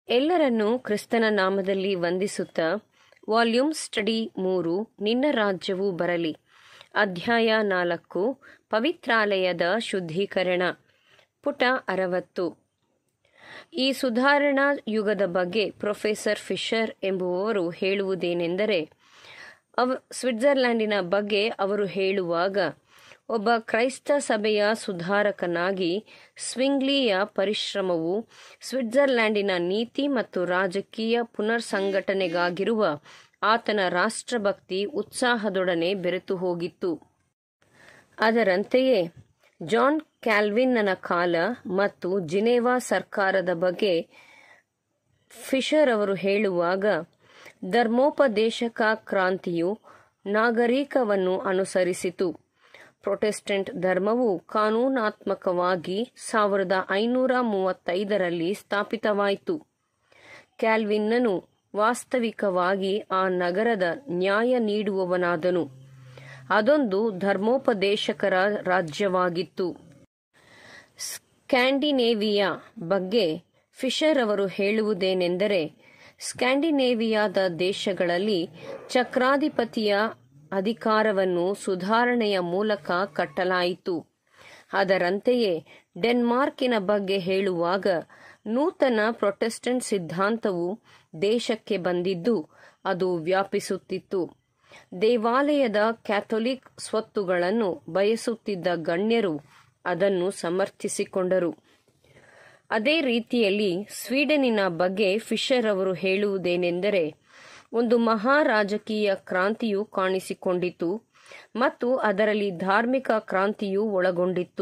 ಎಲ್ಲರನ್ನೂ ಕ್ರಿಸ್ತನ ನಾಮದಲ್ಲಿ ವಂದಿಸುತ್ತಾ ವಾಲ್ಯೂಮ್ ಸ್ಟಡಿ ಮೂರು ನಿನ್ನ ರಾಜ್ಯವು ಬರಲಿ ಅಧ್ಯಾಯ ನಾಲ್ಕು ಪವಿತ್ರಾಲಯದ ಶುದ್ಧೀಕರಣ ಪುಟ ಅರವತ್ತು ಈ ಸುಧಾರಣಾ ಯುಗದ ಬಗ್ಗೆ ಪ್ರೊಫೆಸರ್ ಫಿಶರ್ ಎಂಬುವವರು ಹೇಳುವುದೇನೆಂದರೆ ಅವ ಸ್ವಿಟ್ಜರ್ಲ್ಯಾಂಡಿನ ಬಗ್ಗೆ ಅವರು ಹೇಳುವಾಗ ಒಬ್ಬ ಕ್ರೈಸ್ತ ಸಭೆಯ ಸುಧಾರಕನಾಗಿ ಸ್ವಿಂಗ್ಲಿಯ ಪರಿಶ್ರಮವು ಸ್ವಿಟ್ಜರ್ಲ್ಯಾಂಡಿನ ನೀತಿ ಮತ್ತು ರಾಜಕೀಯ ಪುನರ್ಸಂಘಟನೆಗಾಗಿರುವ ಆತನ ರಾಷ್ಟ್ರಭಕ್ತಿ ಉತ್ಸಾಹದೊಡನೆ ಬೆರೆತು ಹೋಗಿತ್ತು ಅದರಂತೆಯೇ ಜಾನ್ ಕ್ಯಾಲ್ವಿನ್ನನ ಕಾಲ ಮತ್ತು ಜಿನೇವಾ ಸರ್ಕಾರದ ಬಗ್ಗೆ ಫಿಶರ್ ಅವರು ಹೇಳುವಾಗ ಧರ್ಮೋಪದೇಶಕ ಕ್ರಾಂತಿಯು ನಾಗರಿಕವನ್ನು ಅನುಸರಿಸಿತು ಪ್ರೊಟೆಸ್ಟೆಂಟ್ ಧರ್ಮವು ಕಾನೂನಾತ್ಮಕವಾಗಿ ಸಾವಿರದ ಐನೂರ ಮೂವತ್ತೈದರಲ್ಲಿ ಸ್ಥಾಪಿತವಾಯಿತು ಕ್ಯಾಲ್ವಿನ್ನನು ವಾಸ್ತವಿಕವಾಗಿ ಆ ನಗರದ ನ್ಯಾಯ ನೀಡುವವನಾದನು ಅದೊಂದು ಧರ್ಮೋಪದೇಶಕರ ರಾಜ್ಯವಾಗಿತ್ತು ಸ್ಕ್ಯಾಂಡಿನೇವಿಯಾ ಬಗ್ಗೆ ಫಿಶರ್ ಅವರು ಹೇಳುವುದೇನೆಂದರೆ ಸ್ಕ್ಯಾಂಡಿನೇವಿಯಾದ ದೇಶಗಳಲ್ಲಿ ಚಕ್ರಾಧಿಪತಿಯ ಅಧಿಕಾರವನ್ನು ಸುಧಾರಣೆಯ ಮೂಲಕ ಕಟ್ಟಲಾಯಿತು ಅದರಂತೆಯೇ ಡೆನ್ಮಾರ್ಕಿನ ಬಗ್ಗೆ ಹೇಳುವಾಗ ನೂತನ ಪ್ರೊಟೆಸ್ಟೆಂಟ್ ಸಿದ್ಧಾಂತವು ದೇಶಕ್ಕೆ ಬಂದಿದ್ದು ಅದು ವ್ಯಾಪಿಸುತ್ತಿತ್ತು ದೇವಾಲಯದ ಕ್ಯಾಥೋಲಿಕ್ ಸ್ವತ್ತುಗಳನ್ನು ಬಯಸುತ್ತಿದ್ದ ಗಣ್ಯರು ಅದನ್ನು ಸಮರ್ಥಿಸಿಕೊಂಡರು ಅದೇ ರೀತಿಯಲ್ಲಿ ಸ್ವೀಡನಿನ ಬಗ್ಗೆ ಫಿಶರ್ ಅವರು ಹೇಳುವುದೇನೆಂದರೆ ಒಂದು ಮಹಾ ರಾಜಕೀಯ ಕ್ರಾಂತಿಯು ಕಾಣಿಸಿಕೊಂಡಿತು ಮತ್ತು ಅದರಲ್ಲಿ ಧಾರ್ಮಿಕ ಕ್ರಾಂತಿಯು ಒಳಗೊಂಡಿತ್ತು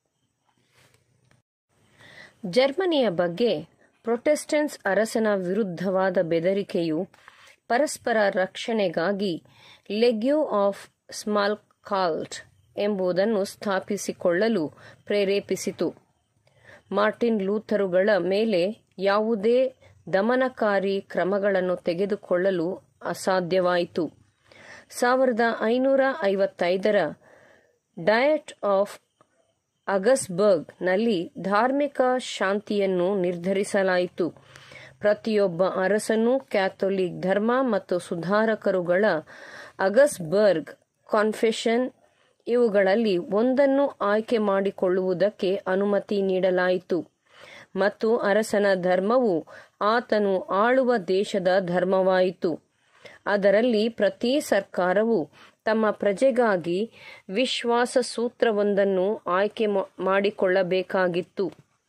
ಜರ್ಮನಿಯ ಬಗ್ಗೆ ಪ್ರೊಟೆಸ್ಟೆಂಟ್ಸ್ ಅರಸನ ವಿರುದ್ಧವಾದ ಬೆದರಿಕೆಯು ಪರಸ್ಪರ ರಕ್ಷಣೆಗಾಗಿ ಲೆಗ್ಯೂ ಆಫ್ ಸ್ಮಾಲ್ ಕಾಲ್ಟ್ ಎಂಬುದನ್ನು ಸ್ಥಾಪಿಸಿಕೊಳ್ಳಲು ಪ್ರೇರೇಪಿಸಿತು ಮಾರ್ಟಿನ್ ಲೂಥರುಗಳ ಮೇಲೆ ಯಾವುದೇ ದಮನಕಾರಿ ಕ್ರಮಗಳನ್ನು ತೆಗೆದುಕೊಳ್ಳಲು ಅಸಾಧ್ಯವಾಯಿತು ಸಾವಿರದ ಐನೂರ ಐವತ್ತೈದರ ಡಯಟ್ ಆಫ್ ಅಗಸ್ಬರ್ಗ್ನಲ್ಲಿ ಧಾರ್ಮಿಕ ಶಾಂತಿಯನ್ನು ನಿರ್ಧರಿಸಲಾಯಿತು ಪ್ರತಿಯೊಬ್ಬ ಅರಸನೂ ಕ್ಯಾಥೋಲಿಕ್ ಧರ್ಮ ಮತ್ತು ಸುಧಾರಕರುಗಳ ಅಗಸ್ಬರ್ಗ್ ಕಾನ್ಫೆಷನ್ ಇವುಗಳಲ್ಲಿ ಒಂದನ್ನು ಆಯ್ಕೆ ಮಾಡಿಕೊಳ್ಳುವುದಕ್ಕೆ ಅನುಮತಿ ನೀಡಲಾಯಿತು ಮತ್ತು ಅರಸನ ಧರ್ಮವು ಆತನು ಆಳುವ ದೇಶದ ಧರ್ಮವಾಯಿತು ಅದರಲ್ಲಿ ಪ್ರತಿ ಸರ್ಕಾರವು ತಮ್ಮ ಪ್ರಜೆಗಾಗಿ ವಿಶ್ವಾಸ ಸೂತ್ರವೊಂದನ್ನು ಆಯ್ಕೆ ಮಾಡಿಕೊಳ್ಳಬೇಕಾಗಿತ್ತು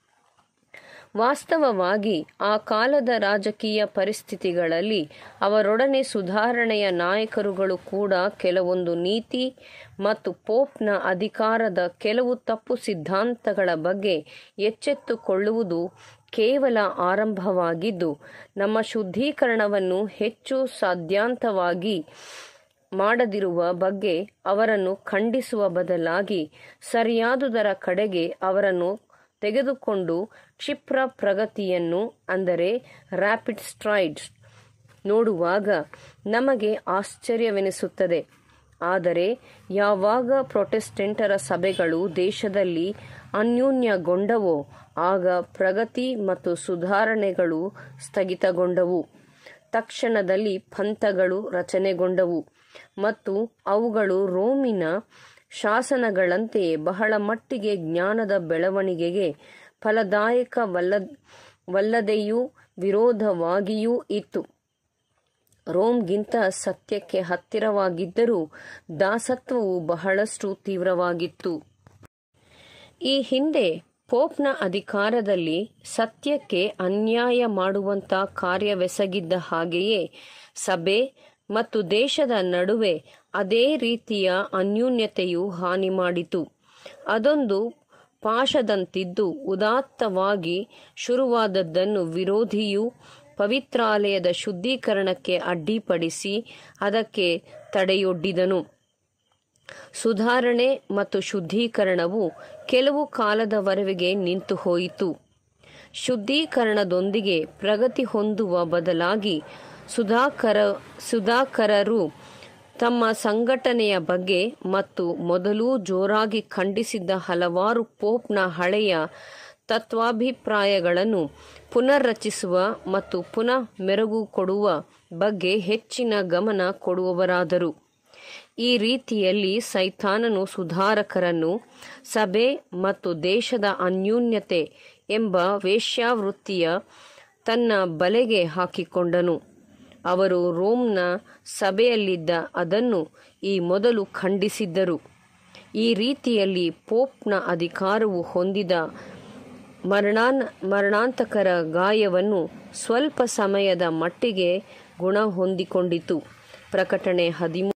ವಾಸ್ತವವಾಗಿ ಆ ಕಾಲದ ರಾಜಕೀಯ ಪರಿಸ್ಥಿತಿಗಳಲ್ಲಿ ಅವರೊಡನೆ ಸುಧಾರಣೆಯ ನಾಯಕರುಗಳು ಕೂಡ ಕೆಲವೊಂದು ನೀತಿ ಮತ್ತು ಪೋಪ್ನ ಅಧಿಕಾರದ ಕೆಲವು ತಪ್ಪು ಸಿದ್ಧಾಂತಗಳ ಬಗ್ಗೆ ಎಚ್ಚೆತ್ತುಕೊಳ್ಳುವುದು ಕೇವಲ ಆರಂಭವಾಗಿದ್ದು ನಮ್ಮ ಶುದ್ಧೀಕರಣವನ್ನು ಹೆಚ್ಚು ಸಾಧ್ಯಾಂತವಾಗಿ ಮಾಡದಿರುವ ಬಗ್ಗೆ ಅವರನ್ನು ಖಂಡಿಸುವ ಬದಲಾಗಿ ಸರಿಯಾದುದರ ಕಡೆಗೆ ಅವರನ್ನು ತೆಗೆದುಕೊಂಡು ಕ್ಷಿಪ್ರ ಪ್ರಗತಿಯನ್ನು ಅಂದರೆ ರ್ಯಾಪಿಡ್ ಸ್ಟ್ರೈಡ್ಸ್ ನೋಡುವಾಗ ನಮಗೆ ಆಶ್ಚರ್ಯವೆನಿಸುತ್ತದೆ ಆದರೆ ಯಾವಾಗ ಪ್ರೊಟೆಸ್ಟೆಂಟರ ಸಭೆಗಳು ದೇಶದಲ್ಲಿ ಅನ್ಯೂನ್ಯಗೊಂಡವೋ ಆಗ ಪ್ರಗತಿ ಮತ್ತು ಸುಧಾರಣೆಗಳು ಸ್ಥಗಿತಗೊಂಡವು ತಕ್ಷಣದಲ್ಲಿ ಪಂಥಗಳು ರಚನೆಗೊಂಡವು ಮತ್ತು ಅವುಗಳು ರೋಮಿನ ಶಾಸನಗಳಂತೆಯೇ ಬಹಳ ಮಟ್ಟಿಗೆ ಜ್ಞಾನದ ಬೆಳವಣಿಗೆಗೆ ಫಲದಾಯಕವಲ್ಲದೆಯೂ ವಿರೋಧವಾಗಿಯೂ ಇತ್ತು ರೋಮ್ಗಿಂತ ಸತ್ಯಕ್ಕೆ ಹತ್ತಿರವಾಗಿದ್ದರೂ ದಾಸತ್ವವು ಬಹಳಷ್ಟು ತೀವ್ರವಾಗಿತ್ತು ಈ ಹಿಂದೆ ಪೋಪ್ನ ಅಧಿಕಾರದಲ್ಲಿ ಸತ್ಯಕ್ಕೆ ಅನ್ಯಾಯ ಮಾಡುವಂತ ಕಾರ್ಯವೆಸಗಿದ್ದ ಹಾಗೆಯೇ ಸಭೆ ಮತ್ತು ದೇಶದ ನಡುವೆ ಅದೇ ರೀತಿಯ ಅನ್ಯೂನ್ಯತೆಯು ಹಾನಿ ಮಾಡಿತು ಅದೊಂದು ಪಾಶದಂತಿದ್ದು ಉದಾತ್ತವಾಗಿ ಶುರುವಾದದ್ದನ್ನು ವಿರೋಧಿಯು ಪವಿತ್ರಾಲಯದ ಶುದ್ಧೀಕರಣಕ್ಕೆ ಅಡ್ಡಿಪಡಿಸಿ ಅದಕ್ಕೆ ತಡೆಯೊಡ್ಡಿದನು ಸುಧಾರಣೆ ಮತ್ತು ಶುದ್ಧೀಕರಣವು ಕೆಲವು ಕಾಲದವರೆಗೆ ನಿಂತು ಹೋಯಿತು ಶುದ್ಧೀಕರಣದೊಂದಿಗೆ ಪ್ರಗತಿ ಹೊಂದುವ ಬದಲಾಗಿ ಸುಧಾಕರ ಸುಧಾಕರರು ತಮ್ಮ ಸಂಘಟನೆಯ ಬಗ್ಗೆ ಮತ್ತು ಮೊದಲೂ ಜೋರಾಗಿ ಖಂಡಿಸಿದ್ದ ಹಲವಾರು ಪೋಪ್ನ ಹಳೆಯ ತತ್ವಾಭಿಪ್ರಾಯಗಳನ್ನು ಪುನರ್ರಚಿಸುವ ಮತ್ತು ಪುನಃ ಮೆರುಗು ಕೊಡುವ ಬಗ್ಗೆ ಹೆಚ್ಚಿನ ಗಮನ ಕೊಡುವವರಾದರು ಈ ರೀತಿಯಲ್ಲಿ ಸೈತಾನನು ಸುಧಾರಕರನ್ನು ಸಭೆ ಮತ್ತು ದೇಶದ ಅನ್ಯೂನ್ಯತೆ ಎಂಬ ವೇಶ್ಯಾವೃತ್ತಿಯ ತನ್ನ ಬಲೆಗೆ ಹಾಕಿಕೊಂಡನು ಅವರು ರೋಮ್ನ ಸಭೆಯಲ್ಲಿದ್ದ ಅದನ್ನು ಈ ಮೊದಲು ಖಂಡಿಸಿದ್ದರು ಈ ರೀತಿಯಲ್ಲಿ ಪೋಪ್ನ ಅಧಿಕಾರವು ಹೊಂದಿದ ಮರಣಾನ್ ಮರಣಾಂತಕರ ಗಾಯವನ್ನು ಸ್ವಲ್ಪ ಸಮಯದ ಮಟ್ಟಿಗೆ ಗುಣ ಹೊಂದಿಕೊಂಡಿತು ಪ್ರಕಟಣೆ ಹದಿಮೂರು